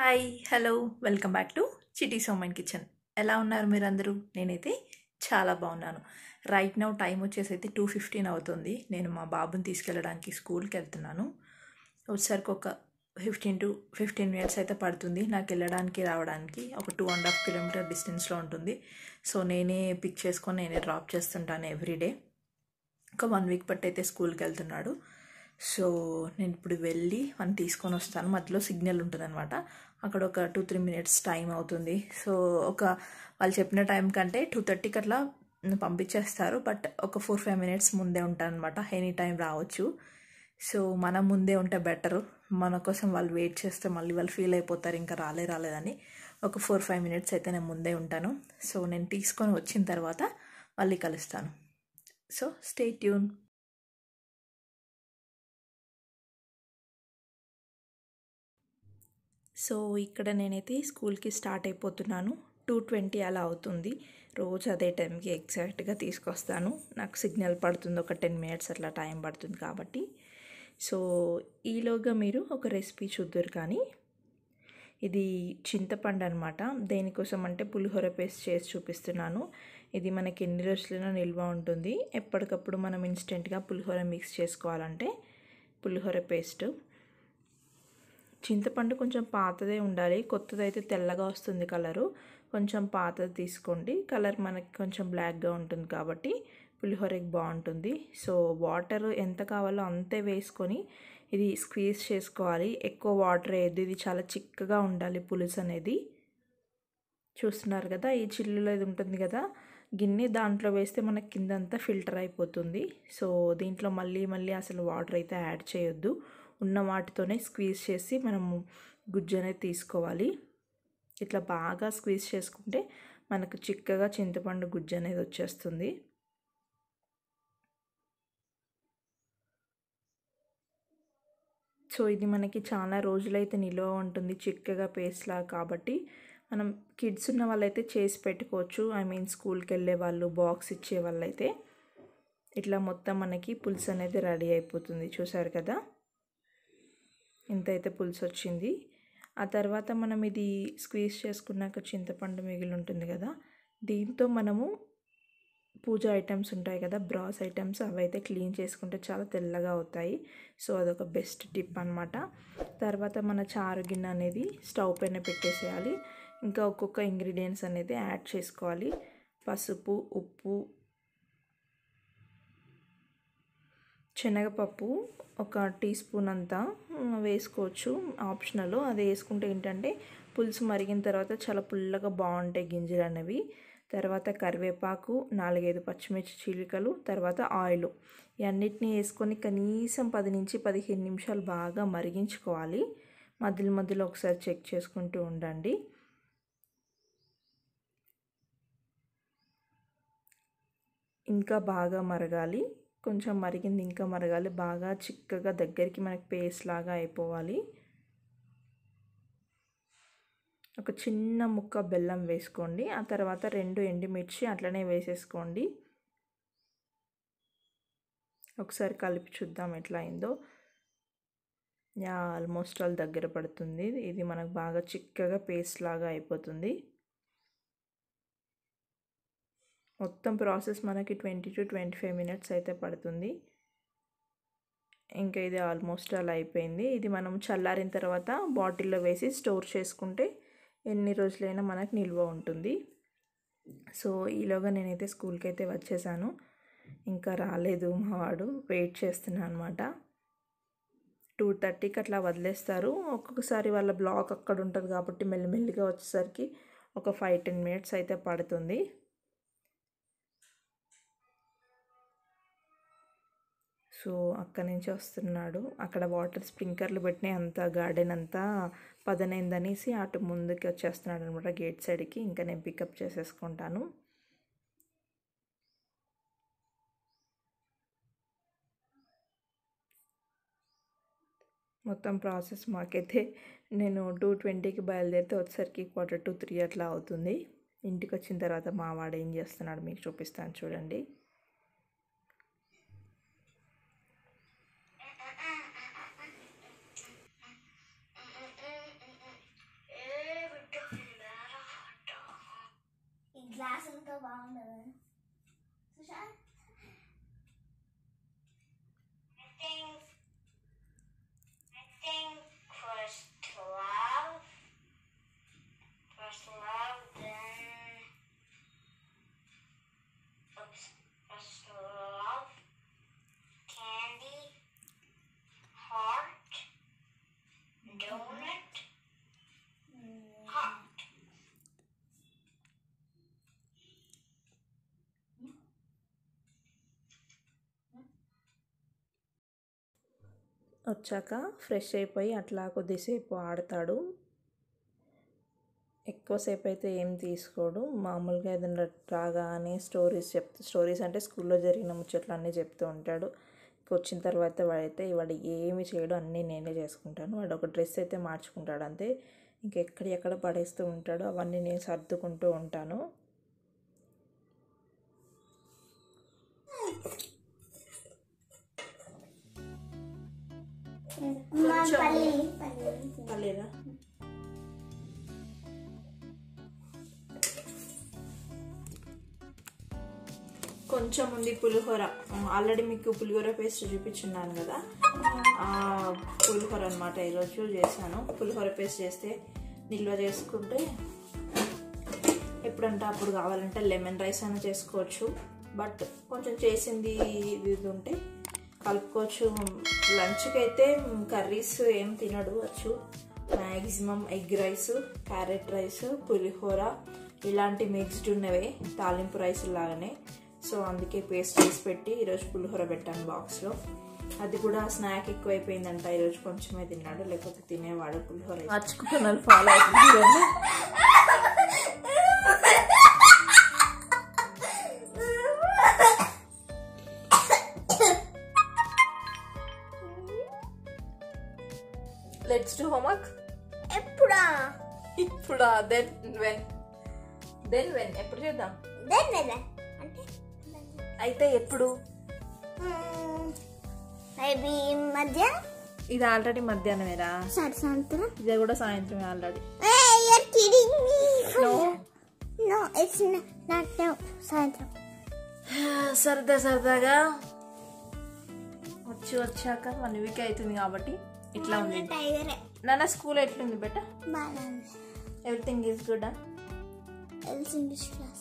Hi hello welcome back to చిటీ సోమన్ kitchen ఎలా ఉన్నారు మీరందరూ నేనైతే చాలా బాగున్నాను రైట్ నౌ టైం వచ్చేసి అయితే టూ ఫిఫ్టీన్ అవుతుంది నేను మా బాబుని తీసుకెళ్ళడానికి స్కూల్కి వెళ్తున్నాను వచ్చేసరికి ఒక ఫిఫ్టీన్ టు ఫిఫ్టీన్ మినిట్స్ అయితే పడుతుంది నాకు వెళ్ళడానికి రావడానికి ఒక టూ అండ్ హాఫ్ కిలోమీటర్ డిస్టెన్స్లో ఉంటుంది సో నేనే పిక్ చేసుకొని నేనే డ్రాప్ చేస్తుంటాను ఎవ్రీడే ఒక వన్ వీక్ బట్టి అయితే స్కూల్కి వెళ్తున్నాడు సో నేను ఇప్పుడు వెళ్ళి వన్ తీసుకొని వస్తాను మధ్యలో సిగ్నల్ ఉంటుంది అనమాట అక్కడ ఒక టూ త్రీ మినిట్స్ టైం అవుతుంది సో ఒక వాళ్ళు చెప్పిన టైం కంటే టూ థర్టీకి అట్లా పంపించేస్తారు బట్ ఒక ఫోర్ ఫైవ్ మినిట్స్ ముందే ఉంటాను అనమాట ఎనీ టైం రావచ్చు సో మనం ముందే ఉంటే బెటరు మన కోసం వాళ్ళు వెయిట్ చేస్తే మళ్ళీ వాళ్ళు ఫీల్ అయిపోతారు ఇంకా రాలే రాలేదని ఒక ఫోర్ ఫైవ్ మినిట్స్ అయితే నేను ముందే ఉంటాను సో నేను తీసుకొని వచ్చిన తర్వాత మళ్ళీ కలుస్తాను సో స్టే ట్యూన్ సో ఇక్కడ నేనైతే స్కూల్కి స్టార్ట్ అయిపోతున్నాను టూ ట్వంటీ అలా అవుతుంది రోజు అదే టైంకి ఎగ్జాక్ట్గా తీసుకొస్తాను నాకు సిగ్నల్ పడుతుంది ఒక టెన్ మినిట్స్ అట్లా టైం పడుతుంది కాబట్టి సో ఈలోగా మీరు ఒక రెసిపీ చూద్దరు కానీ ఇది చింతపండు అనమాట దేనికోసం అంటే పులిహోర పేస్ట్ చేసి చూపిస్తున్నాను ఇది మనకి ఎన్ని రోజులైనా నిల్వ ఉంటుంది ఎప్పటికప్పుడు మనం ఇన్స్టెంట్గా పులిహోర మిక్స్ చేసుకోవాలంటే పులిహోర పేస్ట్ చింతపండు కొంచెం పాతదే ఉండాలి కొత్తది అయితే తెల్లగా వస్తుంది కలరు కొంచెం పాతది తీసుకోండి కలర్ మనకి కొంచెం బ్లాక్గా ఉంటుంది కాబట్టి పులిహోరకి బాగుంటుంది సో వాటర్ ఎంత కావాలో అంతే వేసుకొని ఇది స్క్వీజ్ చేసుకోవాలి ఎక్కువ వాటర్ వేయద్దు ఇది చాలా చిక్కగా ఉండాలి పులుసు అనేది చూస్తున్నారు కదా ఈ చిల్లులో ఇది ఉంటుంది కదా గిన్నె దాంట్లో వేస్తే మనకి కిందంతా ఫిల్టర్ అయిపోతుంది సో దీంట్లో మళ్ళీ మళ్ళీ అసలు వాటర్ అయితే యాడ్ చేయొద్దు ఉన్న వాటితోనే స్క్వీజ్ చేసి మనము గుజ్జు అనేది తీసుకోవాలి ఇట్లా బాగా స్క్వీజ్ చేసుకుంటే మనకు చిక్కగా చింతపండు గుజ్జు అనేది వచ్చేస్తుంది సో ఇది మనకి చాలా రోజులైతే నిల్వ ఉంటుంది చిక్కగా పేస్ట్లా కాబట్టి మనం కిడ్స్ ఉన్న వాళ్ళైతే చేసి పెట్టుకోవచ్చు ఐ మీన్ స్కూల్కి వెళ్ళే వాళ్ళు బాక్స్ ఇచ్చే వాళ్ళైతే ఇట్లా మొత్తం మనకి పులుసు అనేది రెడీ అయిపోతుంది చూసారు కదా ఇంత అయితే పులుసు వచ్చింది ఆ తర్వాత మనం ఇది స్క్వీజ్ చేసుకున్నాక చింతపండు మిగిలి ఉంటుంది కదా దీంతో మనము పూజ ఐటమ్స్ ఉంటాయి కదా బ్రాస్ ఐటమ్స్ అవి అయితే క్లీన్ చేసుకుంటే చాలా తెల్లగా అవుతాయి సో అదొక బెస్ట్ టిప్ అనమాట తర్వాత మన చారు గిన్నె అనేది స్టవ్ పైన పెట్టేసేయాలి ఇంకా ఒక్కొక్క ఇంగ్రీడియంట్స్ అనేది యాడ్ చేసుకోవాలి పసుపు ఉప్పు శనగపప్పు ఒక టీ స్పూన్ అంతా వేసుకోవచ్చు ఆప్షనల్ అది వేసుకుంటే ఏంటంటే పులుసు మరిగిన తర్వాత చాలా పుల్లగా బాగుంటాయి గింజలు అనేవి తర్వాత కరివేపాకు నాలుగైదు పచ్చిమిర్చి చీలికలు తర్వాత ఆయిల్ ఇవన్నిటిని వేసుకొని కనీసం పది నుంచి పదిహేను నిమిషాలు బాగా మరిగించుకోవాలి మధ్యలో మధ్యలో ఒకసారి చెక్ చేసుకుంటూ ఉండండి ఇంకా బాగా మరగాలి కొంచెం మరిగింది ఇంకా మరగాలి బాగా చిక్కగా దగ్గరికి మనకి పేస్ట్ లాగా అయిపోవాలి ఒక చిన్న ముక్క బెల్లం వేసుకోండి ఆ తర్వాత రెండు ఎండుమిర్చి అట్లనే వేసేసుకోండి ఒకసారి కలిపి చూద్దాం ఎట్లా అయిందో యా ఆల్మోస్ట్ ఆల్ దగ్గర పడుతుంది ఇది మనకు బాగా చిక్కగా పేస్ట్ లాగా అయిపోతుంది మొత్తం ప్రాసెస్ మనకి twenty two twenty five minutes అయితే పడుతుంది ఇంకా ఇది ఆల్మోస్ట్ అలా అయిపోయింది ఇది మనం చల్లారిన తర్వాత బాటిల్లో వేసి స్టోర్ చేసుకుంటే ఎన్ని రోజులైనా మనకు నిల్వ ఉంటుంది సో ఈలోగా నేనైతే స్కూల్కి అయితే వచ్చేసాను ఇంకా రాలేదు మా వాడు వెయిట్ చేస్తున్నాను అనమాట టూ థర్టీకి అట్లా వదిలేస్తారు ఒక్కొక్కసారి వాళ్ళ బ్లాక్ అక్కడ ఉంటుంది కాబట్టి మెల్లిమెల్లిగా వచ్చేసరికి ఒక ఫైవ్ టెన్ మినిట్స్ అయితే పడుతుంది సో అక్కడి నుంచి వస్తున్నాడు అక్కడ వాటర్ స్ప్రింకర్లు పెట్టిన అంత గార్డెన్ అంతా పదనైందనేసి అటు ముందుకి వచ్చేస్తున్నాడు అనమాట గేట్ సైడ్కి ఇంకా నేను పికప్ చేసేసుకుంటాను మొత్తం ప్రాసెస్ మాకైతే నేను టూ ట్వంటీకి బయలుదేరితే వచ్చేసరికి క్వార్టర్ టు త్రీ అట్లా అవుతుంది ఇంటికి వచ్చిన తర్వాత మా వాడు ఏం చేస్తున్నాడు మీకు చూపిస్తాను చూడండి వచ్చాక ఫ్రెష్ అయిపోయి అట్లా కొద్దిసేపు ఆడతాడు ఎక్కువసేపు అయితే ఏం తీసుకోడు మామూలుగా ఏదైనా రాగానే స్టోరీస్ చెప్తూ స్టోరీస్ అంటే స్కూల్లో జరిగిన ముచ్చట్లు అన్నీ చెప్తూ ఉంటాడు ఇంక వచ్చిన తర్వాత వాడైతే వాడు ఏమి చేయడు అన్నీ నేనే చేసుకుంటాను వాడు ఒక డ్రెస్ అయితే మార్చుకుంటాడు అంతే ఇంకెక్కడ ఎక్కడ పడేస్తూ ఉంటాడు అవన్నీ నేను సర్దుకుంటూ ఉంటాను పర్లేదా కొంచెం ఉంది పులిహోర ఆల్రెడీ మీకు పులిహోర పేస్ట్ చూపించున్నాను కదా ఆ పులిహోర అనమాట ఈరోజు చేశాను పులిహోర పేస్ట్ చేస్తే నిల్వ చేసుకుంటే ఎప్పుడంటే అప్పుడు కావాలంటే లెమన్ రైస్ అయినా చేసుకోవచ్చు బట్ కొంచెం చేసింది ఇది ఇది ఉంటే కలుపుకోవచ్చు లంచ్కి అయితే కర్రీస్ ఏం తినడు వచ్చు maximum egg rice carrot rice పులిహోర ఇలాంటి మిక్స్డ్ ఉన్నవే తాలింపు రైస్ లాగానే సో అందుకే పేస్ట్ చేసి పెట్టి ఈరోజు పులిహోర పెట్టాను బాక్స్లో అది కూడా స్నాక్ ఎక్కువైపోయిందంట ఈరోజు కొంచెమే తిన్నాడు లేకపోతే తినేవాడు పులిహోర మర్చుకుంటున్నారు ఫాలో అవుతుంది లెట్స్ డు హోంవర్క్ ఎప్పుడా ఇప్పుడా దెన్ వెన్ దెన్ వెన్ ఎప్పుడు చేద్దాం దెన్ వెన్ అంటే అయితే ఎప్పుడు మేబీ మధ్య ఇది ఆల్రెడీ మధ్యాహ్నమేరా సరే సాయంత్రం ఇది కూడా సాయంత్రం already you're kidding me No. no it's not, not now సాయంత్రం సరదా సరదాగా వచ్చి వచ్చాక వన్ వీక్ అవుతుంది కాబట్టి ఇట్లా ఉంది టైగరే నాన్న స్కూల్ ఎట్లుంది బెట బాగా ఉంది everything is good else English class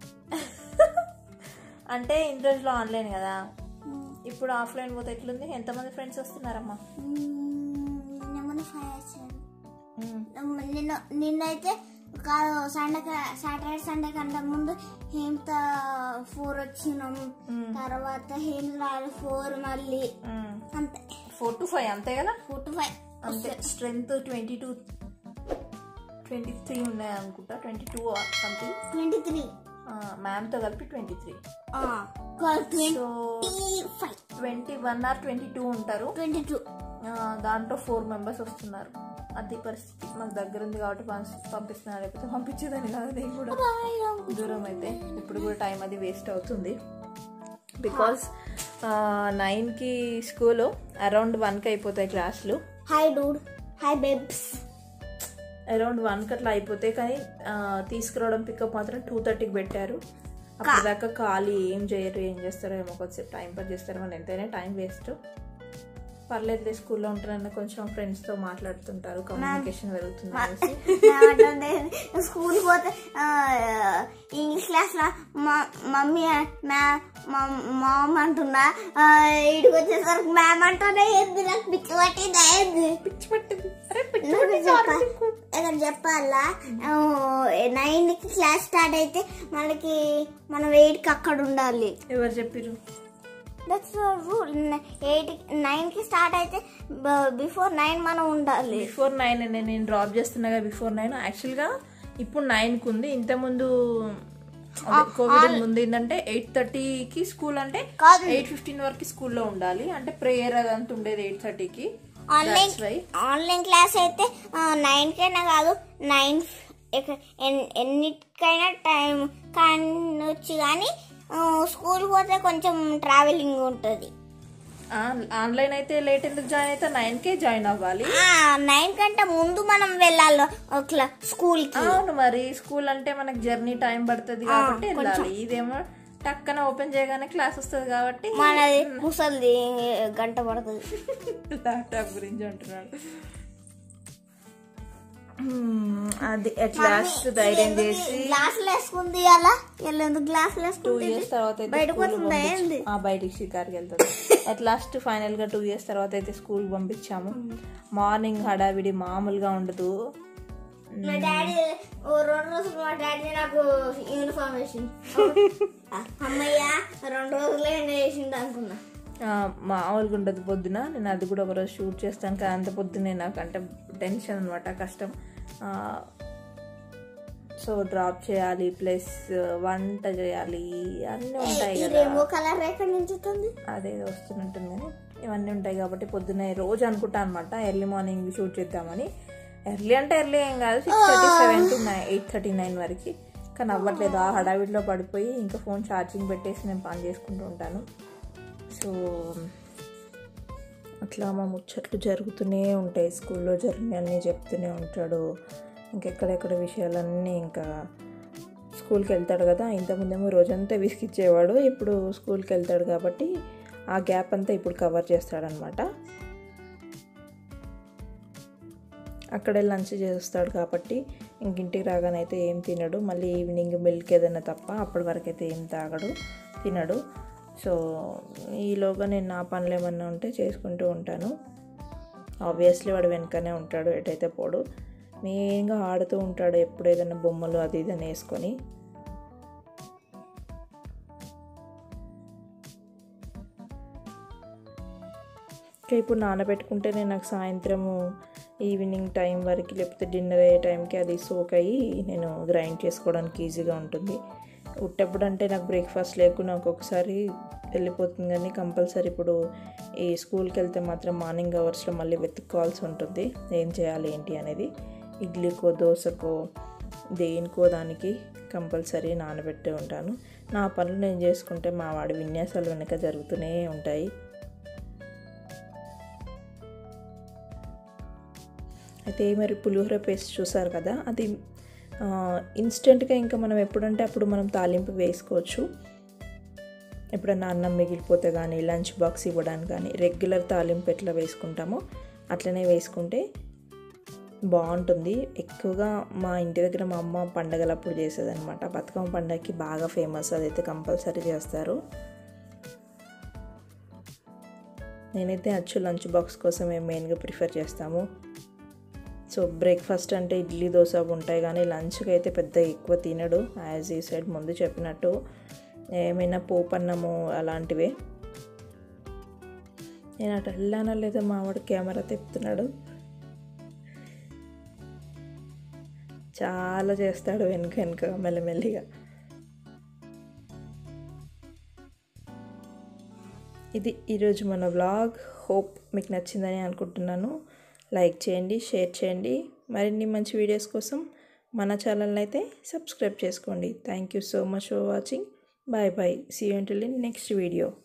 అంటే ఇన్ని రోజులు ఆన్లైన్ కదా ఇప్పుడు ఆఫ్లైన్ పోతే ఎట్లుంది ఎంతమంది ఫ్రెండ్స్ వస్తున్నారమ్మా నిన్న మొన్న ఫైవ్ వచ్చాను నిన్న నిన్నైతే కాదు సండే సాటర్డే సండే కంటే ముందు హేమత ఫోర్ వచ్చినాం తర్వాత హేమత ఫోర్ మళ్ళీ అంతే ఫోర్ టు ఫైవ్ అంతే కదా ఫోర్ టు ఫైవ్ అంతే strength twenty two twenty three ఉన్నాయి అనుకుంటా twenty two something twenty three మ్యామ్తో కలిపి twenty three twenty so five twenty one or twenty two ఉంటారు ట్వంటీ టూ ఆ, దాంట్లో ఫోర్ మెంబర్స్ వస్తున్నారు అది పరిస్థితి మాకు దగ్గర ఉంది కాబట్టి పంపి- పంపిస్తున్నారు లేకపోతే పంపించేదాన్ని కాదు నేను కూడా దూరం అయితే ఇప్పుడు కూడా టైం అది వేస్ట్ అవుతుంది బికాస్ నైన్కి స్కూల్ అరౌండ్ వన్కి అయిపోతాయి క్లాసులు hi dude hi babes around వన్కి అట్లా అయిపోతాయి కానీ ఆ, తీసుకురావడం పికప్ మాత్రం టూ థర్టీకి పెట్టారు అప్పటిదాకా ఖాళీ ఏం చేయరు ఏం చేస్తారో ఏమో కొద్దిసేపు టైం పాస్ చేస్తారు మన ఎంతైనా టైం వేస్ట్ పర్లేదు స్కూల్లో ఉంటారన్న కొంచెం ఫ్రెండ్స్తో మాట్లాడుతుంటారు కమ్యూనికేషన్ పెరుగుతుంది అనేసి స్కూల్ పోతే ఆ, ఇంగ్లీష్ క్లాస్ లో మా- మమ్మీ మ్యామ్ మామ్ అంటున్నా ఆ, ఈడికి వచ్చేసరికి మ్యామ్ అంటున్నా ఏంది నాకు పిచ్చి పట్టిందా ఏంది పిచ్చి పట్టింది అరే పిచ్చి నాకు పట్టింది చెప్ప- ఆరు నీకు. ఇక్కడ చెప్పాలా నైన్ కి క్లాస్ స్టార్ట్ అయితే మనకి మనం ఎయిట్ కి అక్కడ ఉండాలి ఎవరు చెప్పిరు దట్స్ రూల్ ఎయిట్ నైన్ కి స్టార్ట్ అయితే బిఫోర్ నైన్ మనం ఉండాలి బిఫోర్ నైన్ నేను డ్రాప్ చేస్తున్నా కదా బిఫోర్ నైన్ యాక్చువల్గా ఇప్పుడు నైన్కి ఉంది ఇంతకుముందు కోవిడ్ ముందు ఏంటంటే ఎయిట్ థర్టీకి స్కూల్ అంటే కాదు. ఎయిట్ ఫిఫ్టీన్ వరకు స్కూల్లో ఉండాలి అంటే ప్రేయర్ అదంతా ఉండేది ఎయిట్ థర్టీకి ఆన్లైన్ ఆన్లైన్ క్లాస్ అయితే నైన్ కైనా కాదు నైన్ ఎన్నిటికైనా టైం కానొచ్చు కానీ స్కూల్ పోతే కొంచెం ట్రావెలింగ్ ఉంటుంది ఆన్లైన్ అయితే లేట్ ఎందుకు జాయిన్ అయితే నైన్ కే జాయిన్ అవ్వాలి నైన్ కంటే ముందు మనం వెళ్ళాలి ఒక స్కూల్ కి అవును మరి స్కూల్ అంటే మనకి జర్నీ టైం పడుతుంది కాబట్టి వెళ్ళాలి ఇదేమో టక్కన ఓపెన్ చేయగానే క్లాస్ వస్తుంది కాబట్టి మనది ముసలిది గంట పడుతుంది ల్యాప్టాప్ గురించి అంటున్నాడు Hmm, అది అట్ లాస్ట్ ధైర్యం చేసి గ్లాసులు వేసుకుంది అలా ఎందుకు గ్లాసులు టూ వేసుకుంది ఇయర్స్ తర్వాత అయితే బయటకు school వస్తుందా పంపించ- ఏంది? ఆ, బయటికి షికార్కి వెళ్తుంది అట్ లాస్ట్ ఫైనల్ గా టూ ఇయర్స్ తర్వాత అయితే స్కూల్ పంపించాము మార్నింగ్ హడావిడి మామూలుగా ఉండదు మా డాడీ ఓ రెండు రోజులు మా డాడీ నాకు యూనిఫామ్ వేసింది అమ్మయ్య రెండు రోజులే వేసిండు అనుకున్నా ఆ, మామూలుగా ఉండదు పొద్దున నేను అది కూడా ఒకరోజు షూట్ చేస్తాను కానీ అంత పొద్దునే నాకు అంటే టెన్షన్ అనమాట కష్టం ఆ, సో డ్రాప్ చేయాలి ప్లస్ వంట చేయాలి అన్నీ ఉంటాయి ఈ కదా రెయిన్బో కలర్ ఎక్కడి నుంచి వస్తుంది అదేదో వస్తున్నట్టుంది కానీ ఇవన్నీ ఉంటాయి కాబట్టి పొద్దున్నే రోజు అనుకుంటా అనమాట ఎర్లీ మార్నింగ్ షూట్ చేద్దామని ఎర్లీ అంటే ఎర్లీ ఏం కాదు six thirty seven to nine eight thirty nine వరకు కానీ అవ్వట్లేదు ఆ హడావిడిలో పడిపోయి ఇంకా ఫోన్ ఛార్జింగ్ పెట్టేసి నేను పని చేసుకుంటూ ఉంటాను సో అట్లా మా ముచ్చట్లు జరుగుతూనే ఉంటాయి స్కూల్లో జరిగిన అన్నీ చెప్తూనే ఉంటాడు ఇంకెక్కడెక్కడ విషయాలన్నీ ఇంకా స్కూల్కి వెళ్తాడు కదా ఇంతకుముందేమో రోజంతా విసిగిచ్చేవాడు ఇప్పుడు స్కూల్కి వెళ్తాడు కాబట్టి ఆ గ్యాప్ అంతా ఇప్పుడు కవర్ చేస్తాడనమాట అక్కడే లంచ్ చేస్తాడు కాబట్టి ఇంక ఇంటికి రాగానే అయితే ఏం తినడు మళ్ళీ ఈవినింగ్ మిల్క్ ఏదైనా తప్ప అప్పటి వరకు అయితే ఏం తాగడు తినడు సో ఈలోగా నేను నా పనులు ఏమన్నా ఉంటే చేసుకుంటూ ఉంటాను ఆబ్వియస్లీ వాడు వెనకనే ఉంటాడు ఎటైతే పోడు మెయిన్గా ఆడుతూ ఉంటాడు ఎప్పుడు ఏదైనా బొమ్మలు అది ఇది అని వేసుకొని ఇంకా ఇప్పుడు నానబెట్టుకుంటేనే నాకు సాయంత్రము ఈవినింగ్ టైం వరకు లేకపోతే డిన్నర్ అయ్యే టైంకి అది సోక్ అయ్యి నేను గ్రైండ్ చేసుకోవడానికి ఈజీగా ఉంటుంది ఉట్టప్పుడు అంటే నాకు బ్రేక్ఫాస్ట్ లేకుండా ఒక్కొక్కసారి వెళ్ళిపోతుంది కానీ కంపల్సరీ ఇప్పుడు ఈ స్కూల్కి వెళ్తే మాత్రం మార్నింగ్ అవర్స్లో మళ్ళీ వెతుక్కోవాల్సి ఉంటుంది ఏం చేయాలి ఏంటి అనేది ఇడ్లీకో దోశకో దేనికో దానికి కంపల్సరీ నానబెట్టే ఉంటాను నా పనులు నేను చేసుకుంటే మా వాడి విన్యాసాలు వెనక జరుగుతూనే ఉంటాయి అయితే మరి పులిహోర పేస్ట్ చూసారు కదా అది ఇన్స్టెంట్గా ఇంకా మనం ఎప్పుడంటే అప్పుడు మనం తాలింపు వేసుకోవచ్చు ఎప్పుడన్నా అన్నం మిగిలిపోతే కానీ లంచ్ బాక్స్ ఇవ్వడానికి కానీ రెగ్యులర్ తాలింపు ఎట్లా వేసుకుంటామో అట్లనే వేసుకుంటే బాగుంటుంది ఎక్కువగా మా ఇంటి దగ్గర మా అమ్మ పండగలప్పుడు చేసేదనమాట బతుకమ్మ పండగకి బాగా ఫేమస్ అదైతే కంపల్సరీ చేస్తారు నేనైతే అచ్చు లంచ్ బాక్స్ కోసమే మెయిన్గా ప్రిఫర్ చేస్తాము సో బ్రేక్ఫాస్ట్ అంటే ఇడ్లీ దోశ ఉంటాయి కానీ లంచ్కి అయితే పెద్ద ఎక్కువ తినడు యాజ్ ఈ సైడ్ ముందు చెప్పినట్టు ఏమైనా పోపన్నము అలాంటివే నేను అటు వెళ్ళానో లేదో మావాడు కెమెరా తిప్పుతున్నాడు చాలా చేస్తాడు వెనుక వెనుక మెల్లమెల్లిగా ఇది ఈరోజు మన వ్లాగ్ హోప్ మీకు నచ్చిందని అనుకుంటున్నాను లైక్ చేయండి షేర్ చేయండి మరిన్ని మంచి వీడియోస్ కోసం మన ఛానల్ని అయితే సబ్స్క్రైబ్ చేసుకోండి thank you so much for watching bye bye see you until in next video